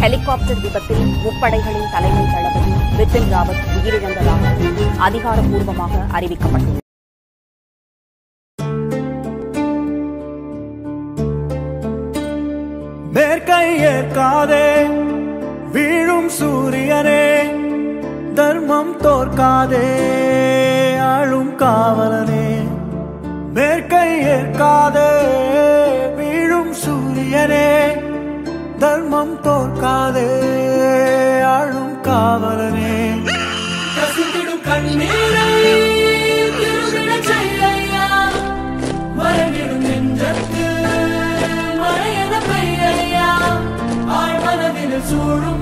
Helicopter விபத்தில் முப்படைகளின் தலைமை தளபதி பிபின் ராவத் உயிரிழந்ததாக அதிகாரப்பூர்வமாக அறிவிக்கப்பட்டுள்ளது மேற்கை ஏற்காதே வீழும் சூரியனே தர்மம் தோற்காதே ஆளும் காவலனே மேற்கை ஏற்காதே வீழும் சூரியனே தர்மம் தோற்காதே ஆளும் காவலனே கசிந்திடும் கண்ணீரை திருவிழச் செய்யையா. மறைந்திடும் நெஞ்சத்து மழையென பெய்யையா. ஆழ்மனதினில் சூழும்